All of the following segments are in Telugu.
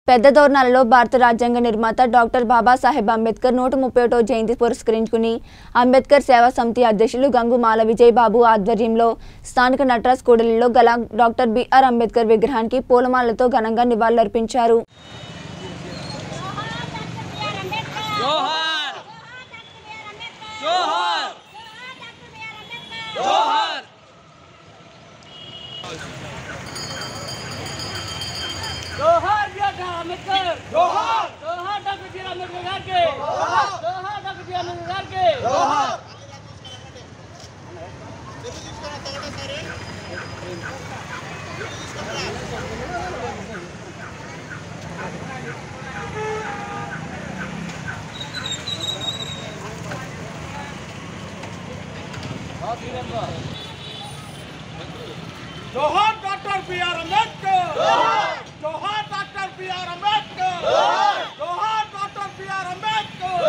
పెద్ద దోర్నాలలో భారత రాజ్యాంగ నిర్మాత డాక్టర్ బాబాసాహెబ్ అంబేద్కర్ నూట ముప్పై ఒకటో జయంతి పురస్కరించుకుని అంబేద్కర్ సేవా సమితి అధ్యక్షులు గంగుమాల విజయబాబు ఆధ్వర్యంలో స్థానిక నట్రాజ్ కూడలిలో గల డాక్టర్ బిఆర్ అంబేద్కర్ విగ్రహానికి పూలమాలతో ఘనంగా నివాళులర్పించారు జోహార్ జోహార్ జోహార్ జోహార్ డాక్టర్ అంబేద్కర్ జోహార్ జోహార్ డాక్టర్ బిఆర్ అంబేద్కర్ గారికి జోహార్ జోహార్ డాక్టర్ బిఆర్ అంబేద్కర్ గారికి జోహార్ జోహార్ డాక్టర్ బిఆర్ అంబేద్కర్ జోహార్ డాక్టర్ బిఆర్ అంబేద్కర్ జోహార్ డాక్టర్ బిఆర్ అంబేద్కర్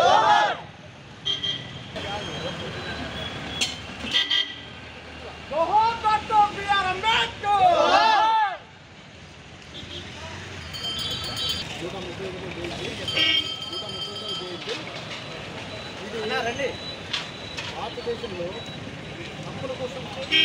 జోహార్ డాక్టర్ బిఆర్ అంబేద్కర్ భారతదేశంలో హక్కుల కోసం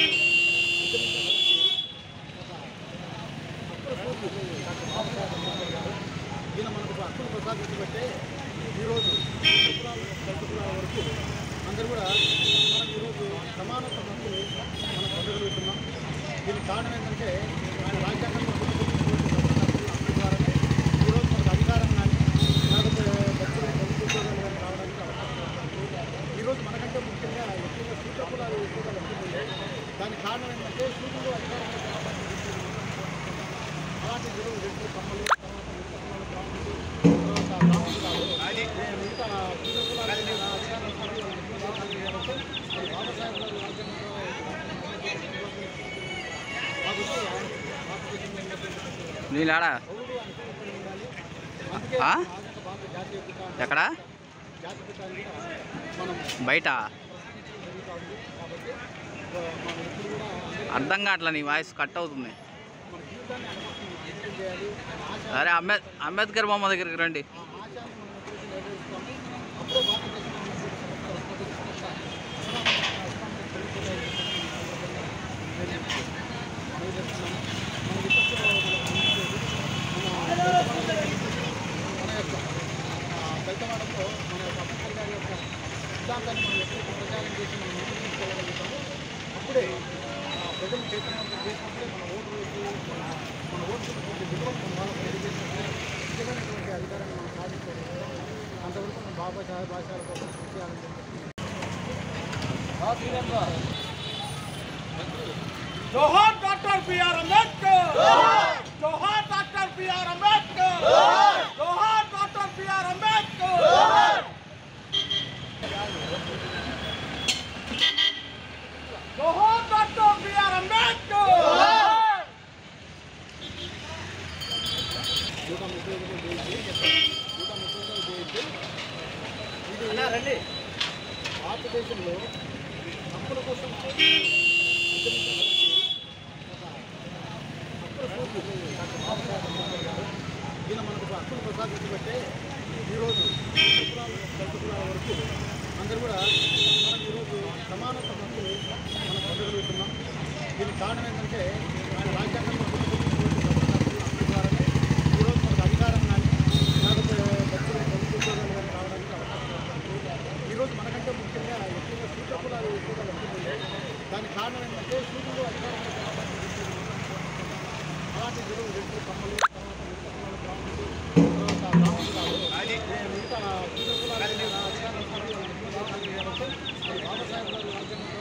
ఈయన మనకు హక్కులు ప్రసాదించబట్టే ఈరోజు కులాల దళిత కులాల వరకు అందరూ కూడా మనం ఈరోజు సమానత్వ హక్కులు మనం పొందగలుగుతున్నాం దీనికి కారణం ఏంటంటే ఆయన రాజ్యాంగంలో పొందుతున్నటువంటి ద్వారానే ఈరోజు మనకు అధికారం కానీ లేకపోతే భక్తులు ప్రభుత్వ ఉద్యోగాలు కానీ రావడానికి అవకాశం ఉంది. ఈరోజు మనకంటే ముఖ్యంగా ఎక్కువగా సూత్ర కులాలు ఎక్కువగా లభిస్తుంది దానికి కారణం ఏంటంటే సూర్యుడు అధికారం అలాంటి విలువ వ్యక్తులు కమ్మలు తర్వాత మిగతా కులాలు, తర్వాత బ్రాహ్మణులు, మిగతా సూర్య కులాలు మీద అధికారం ఉంది. మరి బాబాసాహెబ్ గారు రాజ్యాంగంలో కాబట్టి భారతదేశంలో ఉన్నటువంటి నీలాడా పౌరుడు అనుకూలంగా ఉండాలి అందుకే ఆ? ఆధునిక భారత జాతీయ పిత ఎక్కడ జాతీయ పితాన్ని మనం బయట జరుగుతూ ఉంది కాబట్టి మనం ఎప్పుడు కూడా అందరూ అర్థం కావట్లే నీ వాయిస్ కట్ అవుతుంది మన జీవితాన్ని అనుభవం ఎంపిక చేయాలి ఆశ అరే అంబే అంబేద్కర్ బొమ్మ దగ్గరికి రండి ఆ ఆశయాన్ని మనం ఎప్పుడైతే నెరవేరుస్తామో అప్పుడే భారతదేశంలో ఉన్నటువంటి సమస్త వస్తువులు మన యొక్క దళితవాడంలో మన యొక్క అంబేద్కర్ గారి యొక్క సిద్ధాంతాన్ని మనం ఎప్పుడైతే ప్రచారం చేసి మనం ముందుకు తీసుకెళ్ళగలుగుతామో అప్పుడే ఆ ప్రజలు చైతన్యవంతం చేసినప్పుడే మన ఓటు వేసి మన మన ఓటు విలువ మన వాళ్ళకి తెలియజేసినప్పుడే నిజమైనటువంటి అధికారాన్ని మనం సాధించగలుగుతాం అంతవరకు మనం బాబా సాహెబ్ భాషల కోసం కృషి చేయాలని చెప్పి జోహార్ డాక్టర్ బిఆర్ అంబేద్కర్ జోహార్ డాక్టర్ బిఆర్ అంబేద్కర్ జోహార్ డాక్టర్ బిఆర్ అంబేద్కర్ జోహార్ డాక్టర్ బిఆర్ అంబేద్కర్ నూట ముప్పై ఒకటి జయంతి నూట ముప్పై ఒకటి జయంతి ఇది భారతదేశంలో హక్కుల కోసం ఉద్యమించినటువంటి ఒక హక్కుల స్ఫూర్తి డాక్టర్ బాబాసాహెబ్ అంబేద్కర్ గారు ఈయన మనకు హక్కులు ప్రసాదించబట్టే ఈరోజు కులాలు దళిత కులాల వరకు అందరూ కూడా మనం ఈరోజు సమానత్వ హక్కులు మనం పొందగలుగుతున్నాం దీనికి కారణం ఏంటంటే ఆయన రాజ్యాంగంలో పొందుతున్నటువంటి హక్కుల ద్వారానే ఈరోజు మనకు అధికారం కానీ లేకపోతే భక్తులు ప్రభుత్వ ఉద్యోగాలు కానీ రావడానికి అవకాశం ఉంది. ఈరోజు మనకంటే ముఖ్యంగా ఎక్కువగా సూత్ర కులాలు ఎక్కువగా లభిస్తుంది దానికి కారణం ఏంటంటే సూర్యుడు అధికారంలో అలాంటి విలువ వ్యక్తులు కమ్మలు తర్వాత మిగతా కులాలు, బ్రాహ్మణులు, తర్వాత మిగతా సూర్య కులాల మీద అధికారం ఉంది. మరి బాబాసాహెబ్ గారు రాజ్యాంగంలో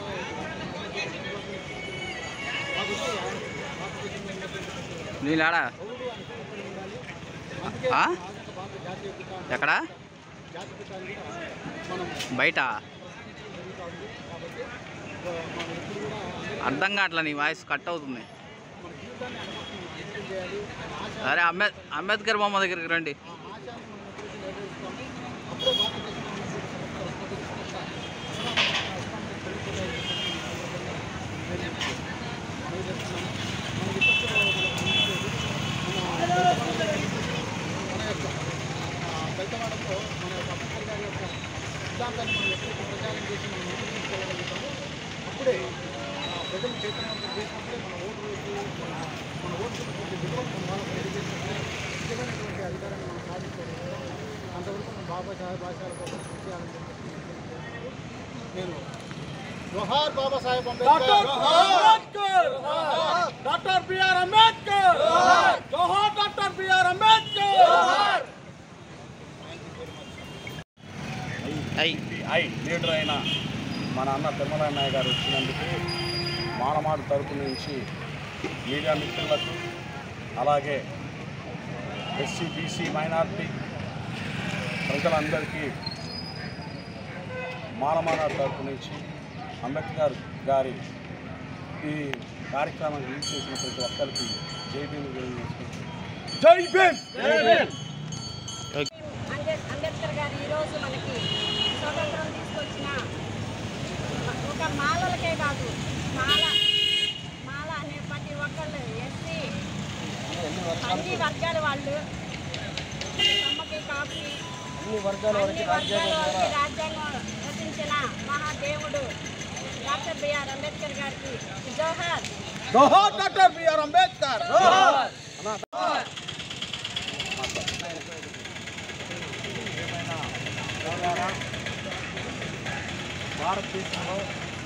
కాబట్టి భారతదేశంలో ఉన్నటువంటి నీలాడా పౌరుడు అనుకూలంగా ఉండాలి అందుకే ఆ? ఆధునిక భారత జాతీయ పిత ఎక్కడ జాతీయ పితాన్ని మనం బయట జరుగుతూ ఉంది కాబట్టి మనం ఎప్పుడు కూడా అందరూ అర్థం కావట్లే నీ వాయిస్ కట్ అవుతుంది మన జీవితాన్ని అనుభవం ఎంపిక చేయాలి ఆశ అరే అంబే అంబేద్కర్ బొమ్మ దగ్గరికి రండి ఆ ఆశయాన్ని మనం ఎప్పుడైతే నెరవేరుస్తామో అప్పుడే భారతదేశంలో ఉన్నటువంటి సమస్త వస్తువులు అసమానత పెరుగుతుందని మనం ఇప్పట్లో మన ప్రాంతాన్ని మనం ఎక్కడికి ప్రచారం చేసి మనం ముందుకు తీసుకెళ్ళగలుగుతామో అప్పుడే ఆ ప్రజలు చైతన్యవంతం చేసినప్పుడే మన ఓటు వేసి మన మన ఓటుకున్నటువంటి విలువలు మన వాళ్ళకి తెలియజేసినప్పుడే నిజమైనటువంటి అధికారాన్ని మనం సాధించగలుగుతాం అంతవరకు మనం బాబా సాహెబ్ ఆశయాల కోసం కృషి చేయాలని చెప్పి నేను జోహార్ బాబాసాహెబ్ అంబేద్కర్ అంబేద్కర్ డాక్టర్ బిఆర్ అంబేద్కర్ జోహార్ డాక్టర్ బిఆర్ అంబేద్కర్ ఐ లీడర్ అయిన మన అన్న తిమ్మరాయణ గారు వచ్చినందుకు మానమాడు తరపు నుంచి మీడియా మిత్రులకు అలాగే ఎస్సీ బీసీ మైనార్టీ ప్రజలందరికీ మానమానాడు తరపు నుంచి అంబేద్కర్ గారి ఈ కార్యక్రమాన్ని రిలీజ్ చేసిన ప్రతి ఒక్కరికి జై భీమ్ తెలియజేసుకుంటున్నాను జై భీమ్ జై భీమ్ అంబే- అంబేద్కర్ గారు ఈరోజు మనకి స్వతంత్రం తీసుకొచ్చిన ఒక మాలలకే కాదు మాల మాల అనే ప్రతి ఒక్కళ్ళు ఎస్సీ అన్ని వర్గాల వాళ్ళు తమ్మకి కాపీ అన్ని వర్గాల వారికి రాజ్యాంగం రచించిన మహాదేవుడు డాక్టర్ బిఆర్ అంబేద్కర్ గారికి జోహార్ జోహార్ డాక్టర్ బిఆర్ అంబేద్కర్ ఏమైనా తెలంగాణ భారతదేశంలో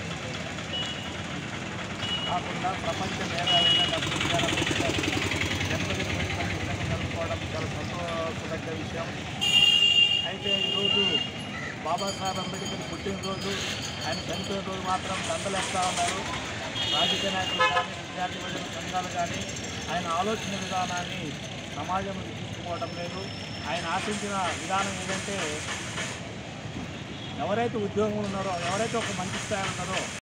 కాకుండా ప్రపంచ మేధావైన డబ్బులు జన్మదిన వేడుకలు విధంగా జరుపుకోవడం చాలా సంతోషదగ్గ విషయం అయితే ఈరోజు బాబాసాహెబ్ అంబేద్కర్ పుట్టినరోజు ఆయన చనిపోయిన రోజు మాత్రం దండలేస్తా ఉన్నారు రాజకీయ నాయకులు కానీ విద్యార్థి విడుదల సంఘాలు కానీ ఆయన ఆలోచన విధానాన్ని సమాజంలోకి తీసుకుపోవడం లేదు ఆయన ఆశించిన విధానం ఏంటంటే ఎవరైతే ఉద్యోగంలో ఉన్నారో ఎవరైతే ఒక మంచి స్థాయి ఉన్నారో